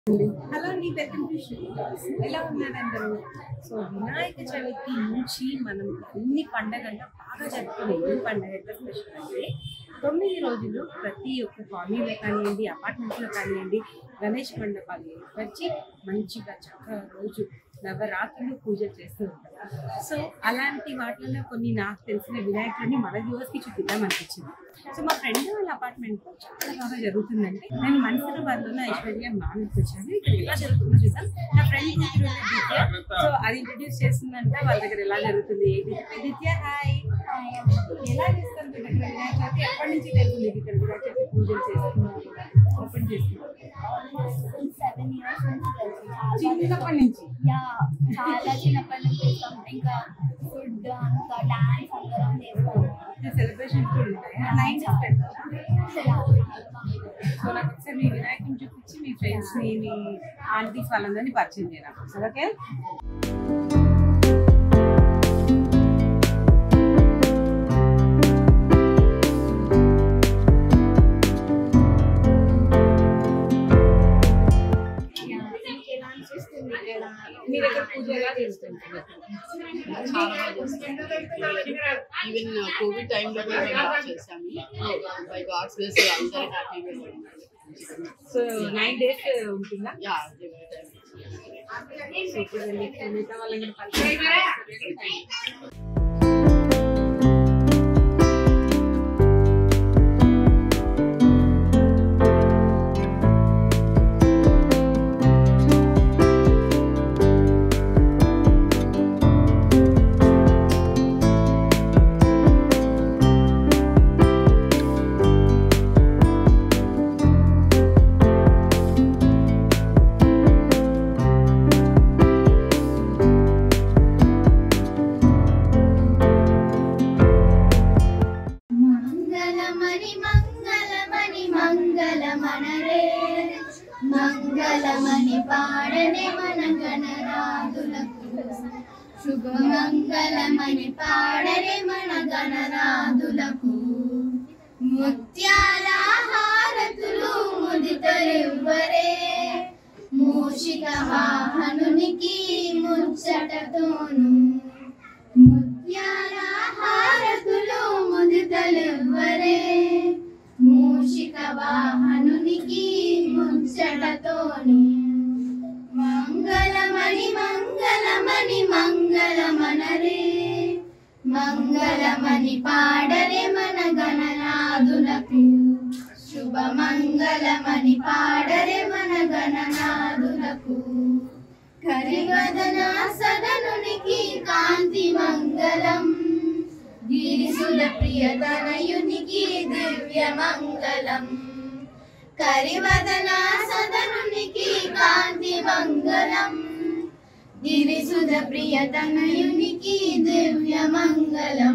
Hello నీ welcome to ఎలా ఉన్నారు అందరూ సో వినాయక చవితి నుంచి మనం అన్ని పండగల్లో బాగా జరుపుకునే ఈ పండగ ఎంత స్పెషల్ అంటే తొమ్మిది రోజులు ప్రతి ఒక్క కాలనీలో కానివ్వండి అపార్ట్మెంట్లో కానివ్వండి గణేష్ మండపాలు ఏర్పరిచి మంచిగా చక్కగా రోజు నవరాత్రులు పూజ చేస్తూ ఉంటారు సో అలాంటి వాటిలో కొన్ని నాకు తెలిసిన వినాయకుడిని మన వ్యూవర్స్కి చూపిద్దాం అనిపించింది సో మా ఫ్రెండ్ వాళ్ళ అపార్ట్మెంట్ లో చాలా బాగా జరుగుతుందండి నేను మనసులో ఐశ్వర్య మామిడికి వచ్చాను ఇక్కడ ఎలా జరుగుతుందో చూద్దాం నా ఫ్రెండ్ కూతురు దిత్య సో అది ఇంట్రడ్యూస్ చేస్తుందంటే వాళ్ళ దగ్గర ఎలా జరుగుతుంది ఏంటి దిత్య హాయ్ ఎలా చేస్తారు మీ దగ్గర వినాయక చవితి ఎప్పటి నుంచి తెలుస్తుంది ఇక్కడ వినాయక చవితి పూజలు చేస్తున్నారు ఓపెన్ చేస్తున్నారు సెవెన్ ఇయర్స్ నుంచి తెలుసు చాలా చిన్నప్పటి నుంచి యా చాలా చిన్నప్పటి నుంచి చేస్తాం ఇంకా ఫుడ్ అంతా డాన్స్ అందరం చేస్తాం సెలబ్రేషన్ కూడా ఉంటాయి నైన్ పెడతారా సో నాకు ఒకసారి మీ వినాయకుని చూపించి మీ ఫ్రెండ్స్ ని మీ ఆంటీస్ వాళ్ళందరినీ పరిచయం చేయడం ఓకే ఎలా అనిపిస్తుంది ఇక్కడ మీ దగ్గర పూజ ఎలా చేస్తుంది చాలా బాగా చేస్తాం ఈవెన్ కోవిడ్ టైంలో కూడా మేము బాగా చేసాము బై గాడ్స్ గ్రేస్ అందరూ హ్యాపీగా ఉన్నారు సో నైన్ డేస్ ఉంటుందా యా ఎవ్రీ టైం సో ఇప్పుడు మీకు మిగతా వాళ్ళని కూడా పరిచయం చేస్తారు. మంగళమణి మంగళమణి మంగళమనరే మంగళమణి పాడనే మన గణరాదులకు శుభమంగళమని పాడనే మన గణరాదులకు ముత్యాల హారతులు ముదితరివ్వరే మూషిక వాహనునికి ముచ్చటతోను ముత్యాల హారతులు ముదితలివ్వరే మూషిక వాహనునికి ముచ్చటతోని మంగళమణి మంగళమణి మంగళమనరే మంగళమణి పాడరే మన గణనాదులకు శుభ మంగళమని పాడరే మన గణనాదులకు కరివదన సదనునికి కాంతి మంగళం గిరిసుల ప్రియతనయునికి దివ్య మంగళం కరివదన సదనునికి కాంతి మంగళం గిరిసుద ప్రియతనయునికి దివ్య మంగళం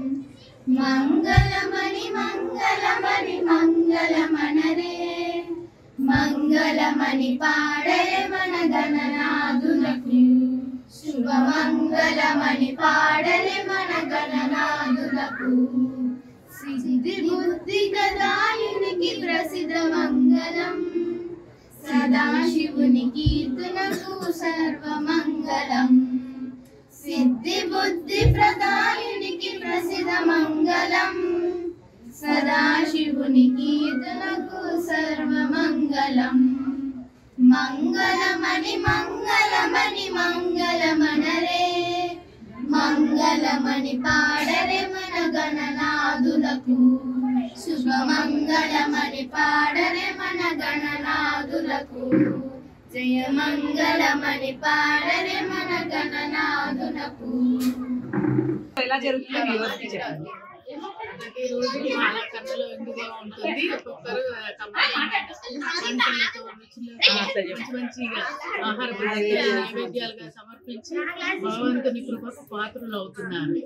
మంగళమణి మంగళమణి మంగళమనరే మంగళమణి పాడరే మన గణనాదులకు శుభ మంగళమణి పాడరే మన గణనాదులకు సిద్ధి బుద్ధి గదాయునికి ప్రసిద్ధ మంగళం సదాశివుని కీర్తనకు సర్వమంగళం సిద్ధి బుద్ధి ప్రదాయునికి ప్రసిద్ధ మంగళం సదాశివుని కీర్తనకు సర్వమంగళం మంగళమణి మంగళమణి మంగళమనరే మంగళమణి పాడరే మన గణనాదులకు శుభ మంగళమణి పాడరే మన గణనాదులకు జయ మంగళమణి పాడరే మన గణనాదులకు ఎలా జరుగుతుంది వ్యూవర్స్కి చెప్పండి ప్రతి రోజు చాలా కన్నుల విందుగా ఉంటుంది ఒక్కొక్కరు వంటలతో రుచులతో మంచి మంచిగా ఆహార పదార్థాలు నైవేద్యాలుగా సమర్పించి భగవంతుని కృపకు పాత్రలు అవుతున్నారు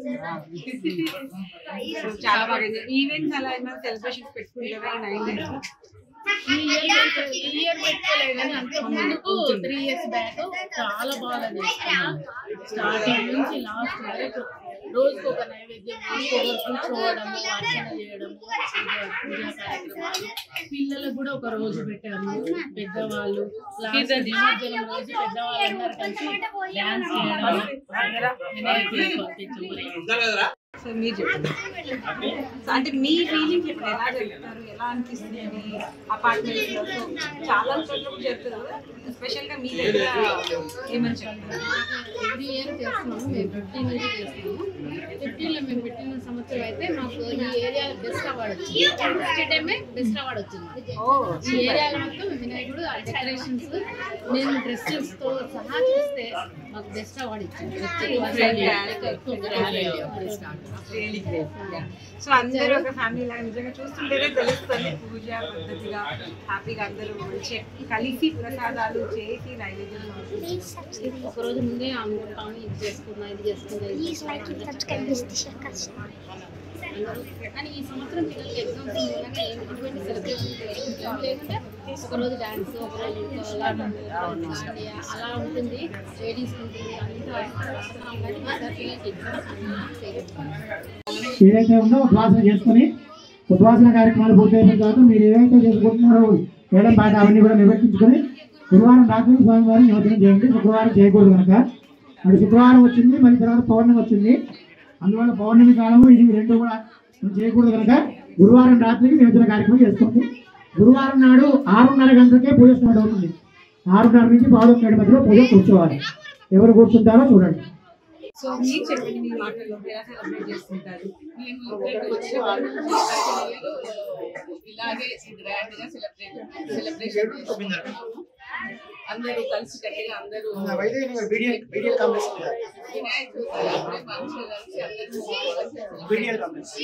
సో చాలా బాగా ఈవెంట్స్ అలా ఏమైనా సెలబ్రేషన్స్ పెట్టుకుంటారా ఈ నైన్ డేస్ ఈ ఇయర్ అయితే- ఈ ఇయర్ పెట్టుకోలేదు కానీ అంతకు ముందుకు త్రీ ఇయర్స్ బ్యాక్ చాలా బాగా చేస్తున్నాం స్టార్టింగ్ నుంచి లాస్ట్ వరకు రోజుకు ఒక నైవేద్యం రోజుకు ఒకరు కూర్చోవడము అర్చన చేయడము పూజా కార్యక్రమాలు పిల్లలకు కూడా ఒక రోజు పెట్టాము పెద్దవాళ్ళు లాస్ట్ నిమజ్జనం రోజు పెద్దవాళ్ళు అందరు కలిసి డాన్స్ చేయడం వినాయకుడిని పంపించడం సో మీరు చెప్పండి సో అంటే మీ ఫీలింగ్ చెప్పండి ఎలా చెప్తారు ఎలా అనిపిస్తుంది అపార్ట్మెంట్స్ లో సో చాలా చోట్ల కూడా చెప్తారు కదా స్పెషల్ గా మీ దగ్గర ఏమని చెప్తారు ఎవ్రీ ఇయర్ చేస్తున్నాము మేము ఫిఫ్టీన్ ఇయర్ చేస్తున్నాము ఫిఫ్టీన్ లో మేము పెట్టిన సంవత్సరం అయితే మాకు ఈ ఏరియా బెస్ట్ అవార్డు వచ్చింది ఫస్ట్ టైమే బెస్ట్ అవార్డు వచ్చింది ఓ ఈ ఏరియాలో మొత్తం వినాయకుడు ఆ డెకరేషన్స్ మేము డ్రెస్సెస్ తో సహా చూస్తే మాకు బెస్ట్ అవార్డు ఇచ్చింది రియలీ గ్రేట్ సో అందరూ ఒక ఫ్యామిలీ లాగా నిజంగా చూస్తుంటేనే తెలుస్తుంది పూజ పద్ధతిగా హ్యాపీగా అందరూ మంచి కలిసి ప్రసాదాలు చేసి నైవేద్యం సమర్పించారు. ఒక రోజు ముందే అనుకుంటాము ఇది చేసుకున్నా ఇది చేసుకున్నా ఇది చేసుకున్నా అందరూ కానీ ఈ సంవత్సరం పిల్లలకి ఎగ్జామ్స్ ఉండగా ఏం ఎటువంటి సెలబ్రేషన్ ఏం లేకుంటే ఒక రోజు డాన్స్ ఒక రోజు దాండియా అలా ఉంటుంది లేడీస్ ఉంటుంది అంతా వస్తున్నాం కానీ ఈసారి పిల్లలకి ఎగ్జామ్స్ చేయలేదు ఏదైతే ఉందో ఉద్వాసన చేసుకుని ఉద్వాసన కార్యక్రమాలు పూర్తయిన తర్వాత మీరు ఏదైతే చేసుకుంటున్నారో వేలం పాట అవన్నీ కూడా నిర్వర్తించుకొని గురువారం రాత్రి స్వామివారిని నిమజ్జనం చేయండి శుక్రవారం చేయకూడదు కనుక అది శుక్రవారం వచ్చింది మళ్ళీ తర్వాత పౌర్ణమి వచ్చింది అందువల్ల పౌర్ణమి కాలము ఇది రెండు కూడా మనం చేయకూడదు కనుక గురువారం రాత్రికి నిమజ్జన కార్యక్రమం చేసుకోండి గురువారం నాడు ఆరున్నర గంటలకే పూజ స్టార్ట్ అవుతుంది ఆరున్నర నుంచి పావుదొక్క ఏడు మధ్యలో పూజ కూర్చోవాలి ఎవరు కూర్చుంటారో చూడండి సో మీరు చెప్పండి మీ మాటల్లో ఎలా సెలబ్రేట్ చేసుకుంటారు మేము ఇక్కడికి వచ్చిన వాళ్ళు ఇయర్ ఇలాగే గ్రాండ్ గా సెలబ్రేట్ సెలబ్రేషన్ చేసుకుంటున్నాము అందరూ కలిసి కట్టిగా అందరూ వినాయక చవితి అప్పుడే మంచిగా కలిసి అందరూ కలిసి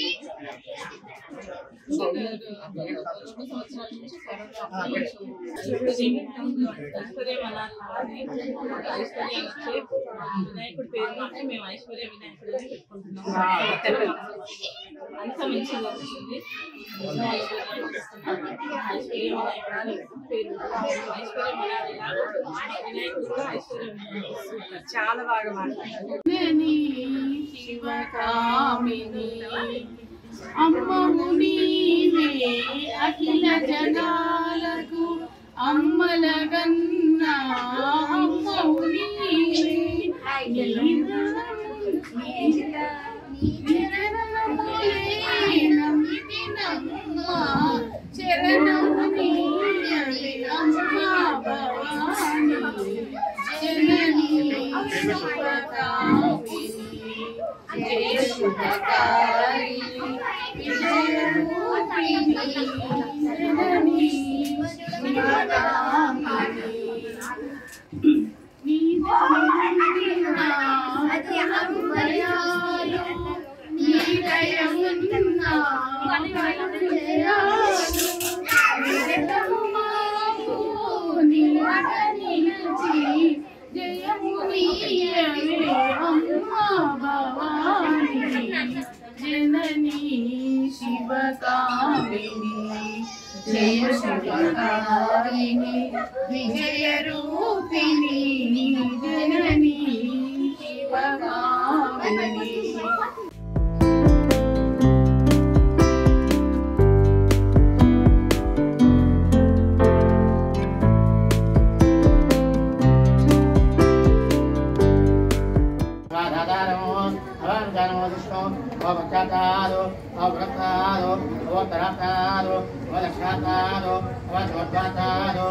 రెండు సంవత్సరాల నుంచి కరోనా ఐశ్వర్యం అనాలి ఐశ్వర్యం వచ్చే వినాయకుడి పేరు నుంచి మేము ఐశ్వర్య వినాయకుడు అని పెట్టుకుంటున్నాం అంత మంచిగా జరుగుతుంది ఐశ్వర్య వినాయకుడు అని పేరు ఐశ్వర్యం అనాలి వినాయకుడు కూడా ఐశ్వర్యం వినాయకుడు చాలా బాగా మాట్లాడారు జనని శివకామిని అమ్మము నీవే అఖిల జనాలకు అమ్మలగన్నా అమ్మవు నీవే చరణము నీవే అమ్మా భవాని జనని శివకామిని జయ శుభకారిణి విజయరూపిణి జనని శివకామిని నీ దయమున్నా దయాలు, నీ దయమున్నా దయాలు, నిరతము మాకు నిలక నిలిచి జయము నీయవే అమ్మా భవాని జనని శివకామిని జయ శివకారిణి విజయ రూపిణి జనని శివకామిని రాధారమో అవంతనమో విష్ణు ఓ పశ్చాత్తాదు ఓ వృత్తాదు ఓ తరత్తాదు ఓ లక్షాత్తాదు ఓ చోద్వాతాదు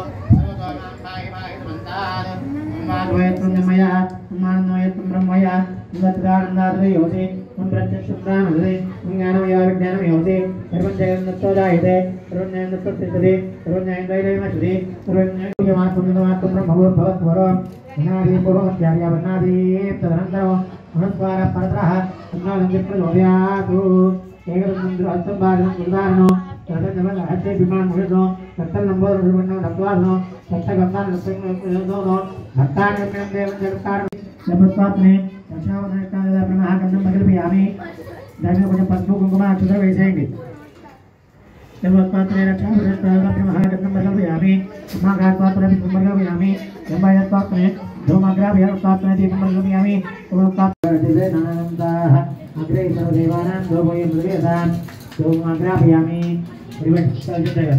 మాన్వయత్వం నిమయ మాన్వయత్వం బ్రహ్మయ నిమత్రానందాద్రి యోసి తం ప్రత్యక్షం ప్రాణదే జ్ఞానమయ విజ్ఞానం యోసి సర్వం జగన్నత్తోజాయతే సర్వం న్యాయన్నత్తోస్థితది సర్వం న్యాయం దైవమశ్రీ సర్వం న్యాయమాత్మమాత్మ బ్రహ్మభూర్భవత్వరో జ్ఞాదీపూర్వత్యార్య వర్ణాదీం తదనంతరం మహస్వార పరతరః అన్నాలంజిప్రచోదయాతు ఏకరుంద్ర అల్పంబాధనం ఉదాహరణం తదనవల హత్య విమాన్ ముహుర్నో సత్తల్ నంబర్ విమానం నత్వానో సత్త గంగాన నత్వనో భక్తాని కప్యం దేవం జగత్కారం నమస్కారనే దశావతార బ్రహ్మహాకండం మగిలిపియామి దానిలో కొంచెం పసుపు కుంకుమ అక్షర వేసేయండి జన్మత్వాత్రే రక్షాభిమహాగతం బలవయామి మహాగాత్వాత్రే బలవయామి జన్మయత్వాత్రే ధూమగ్రాభ్యత్వాత్రే దీపం బలవయామి ఓంకాత్రే నానందాః అగ్రే సర్వదేవానాం గోమయం మృగేదాం గోమాగ్రాపయామి పరివర్తిస్తాయి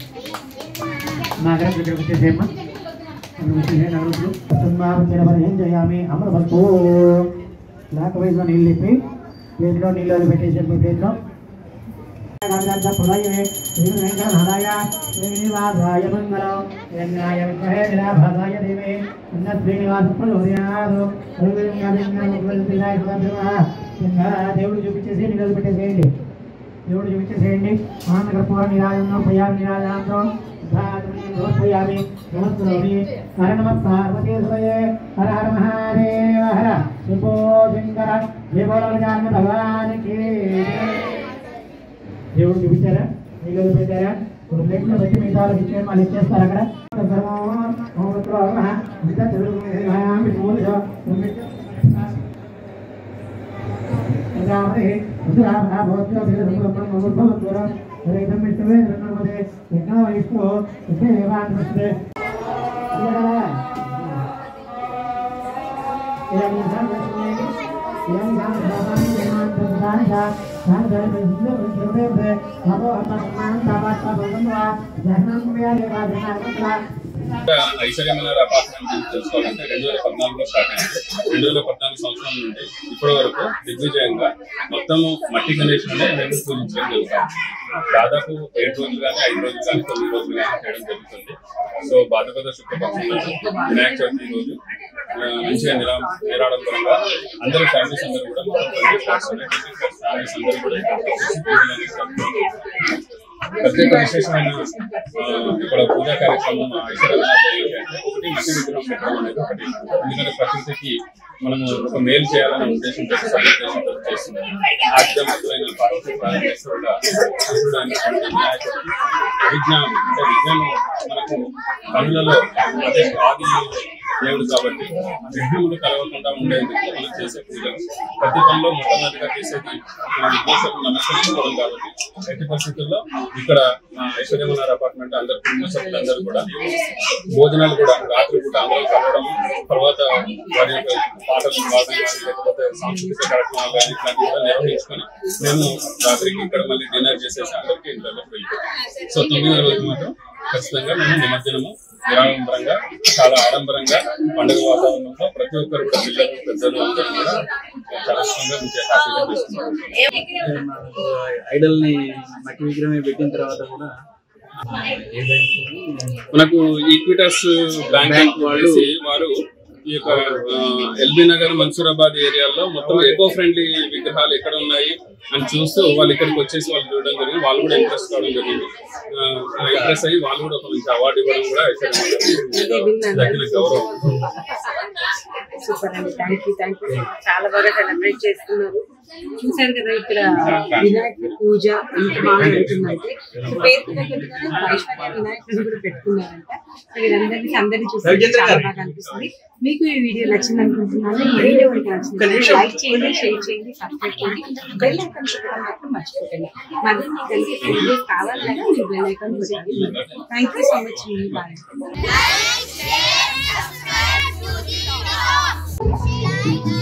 నాగరం ఇక్కడ వచ్చేసేమ్మా అక్కడ వచ్చేసే నగరంలో పద్మావతిరవరం చేయామి అమరభక్తు లేక వయసులో నీళ్ళు తిప్పి ప్లేట్లో నీళ్ళు పెట్టేసే ప్లేట్లో శ్రీనివాసాయ మంగళం రంగాయ విద్మహే నిరాభాసాయ దేవే అన్న శ్రీనివాస ప్రచోదయాదు దేవుడు చూపించేసి నిలలు పెట్టేసేయండి దేవుడు చూపించేసేయండి ఆనందకర్పూర నిరాజంలో భయామి నిరాజనంతో సమర్పయామి నమస్కరోమి హర నమ పార్వతీ స్వయే హర హర మహాదేవ హర శంభో శంకర జయ బోలవజాన భగవానికి దేవుడు చూపించారా నీళ్ళు పెట్టారా ఇప్పుడు ప్లేట్లో పెట్టి మిగతా వాళ్ళకి ఇచ్చేయండి మళ్ళీ ఇచ్చేస్తారు అక్కడ ఐశ్వర్యమైన అపార్ట్మెంట్ గురించి తెలుసుకోవాలంటే రెండు వేల పద్నాలుగులో స్టార్ట్ అయింది రెండు వేల పద్నాలుగు సంవత్సరం నుండి ఇప్పటి వరకు దిగ్విజయంగా మొత్తము మట్టి గణేషుని మేము పూజించడం జరుగుతాం దాదాపు ఏడు రోజులు కానీ ఐదు రోజులు కానీ తొమ్మిది రోజులు కానీ చేయడం జరుగుతుంది సో బాధపద శుక్రపక్షం రోజు వినాయక చవితి రోజు ఆ, మంచిగా నిరా నిరాడంబరంగా అందరూ ఫ్యామిలీస్ అందరూ కూడా ఫ్యామిలీస్ అందరూ కూడా ఇక్కడికి వచ్చేసి పూజలు అనేవి జరుపుకుంటారు. ప్రత్యేక విశేషమైన ఆ, ఇక్కడ పూజా కార్యక్రమం ఐశ్వర్యనాథ్ ఏంటంటే ఒకటి మట్టి విగ్రహం పెట్టడం అనేది ఒకటి ఎందుకంటే ప్రకృతికి మనము ఒక మేలు చేయాలనే ఉద్దేశంతో సదుద్దేశంతో చేస్తున్నాం ఆధ్యాత్మికమైన పార్వతీ పరమేశ్వరుడ శివుడు అనేటువంటి వినాయకుడికి విజ్ఞానం అంటే విజ్ఞానం మనకు పనులలో అదే ఆది దేవుడు కాబట్టి విఘ్నములు కలగకుండా ఉండేందుకు మనం చేసే పూజలు ప్రతి పనిలో మొట్టమొదటిగా చేసేది మన విఘ్నేశ్వరుని నమస్కరించుకోవడం కాబట్టి ఎట్టి పరిస్థితుల్లో ఇక్కడ మా ఐశ్వర్యమన్నారు అపార్ట్మెంట్ అందరు కుటుంబ సభ్యులందరూ కూడా భోజనాలు కూడా రాత్రి పూట అందరూ కలవడం తర్వాత వారి యొక్క పాటలు పాడడం కానీ లేకపోతే సాంస్కృతిక కార్యక్రమాలు కానీ ఇట్లాంటివి కూడా నిర్వహించుకొని మేము రాత్రికి ఇక్కడ మళ్ళీ డిన్నర్ చేసేసి అందరికీ ఇంట్లోకి వెళ్ళిపోతాం సో తొమ్మిదో రోజు మాత్రం ఖచ్చితంగా మేము నిమజ్జనము నిరాడంబరంగా చాలా ఆడంబరంగా పండుగ వాతావరణంలో ప్రతి ఒక్కరు కూడా పిల్లలు పెద్దలు అందరూ కూడా చాలా ఇష్టంగా మంచిగా హ్యాపీగా చేస్తున్నారు ఐడల్ ని మట్టి విగ్రహం పెట్టిన తర్వాత కూడా మనకు ఈక్విటాస్ బ్యాంక్ బ్యాంక్ వాళ్ళు వాళ్ళు వారు ఈ యొక్క ఎల్బీ నగర్ మన్సూరాబాద్ ఏరియాలో మొత్తం ఎకో ఫ్రెండ్లీ విగ్రహాలు ఎక్కడ ఉన్నాయి అని చూస్తూ వాళ్ళు ఇక్కడికి వచ్చేసి వాళ్ళు చూడడం జరిగింది వాళ్ళు కూడా ఇంట్రెస్ట్ కావడం జరిగింది ఇంట్రెస్ట్ అయ్యి వాళ్ళు కూడా ఒక మంచి అవార్డు ఇవ్వడం కూడా ఇక్కడ దక్కిన గౌరవం సూపర్ అండి థ్యాంక్ యూ థ్యాంక్ యూ చాలా బాగా సెలబ్రేట్ చేస్తున్నారు చూసారు కదా ఇక్కడ వినాయకుడి పూజ ఎంత బాగా జరుగుతుందంటే పేరు తగ్గట్టుగానే ఐశ్వర్య వినాయకుడు కూడా పెట్టుకున్నారంట సో వీరందరినీ అందరినీ చూస్తే చాలా బాగా అనిపిస్తుంది మీకు ఈ వీడియో నచ్చింది అనుకుంటున్నాను ఈ వీడియో మీకు నచ్చింది లైక్ చేయండి షేర్ చేయండి సబ్స్క్రైబ్ చేయండి బెల్ ఐకాన్ పెట్టడం మాత్రం మర్చిపోకండి మరిన్ని కలిసి వీడియోస్ కావాలంటే మీరు బెల్ ఐకాన్ పెట్టాలి thank you so much bye Like, share, subscribe to the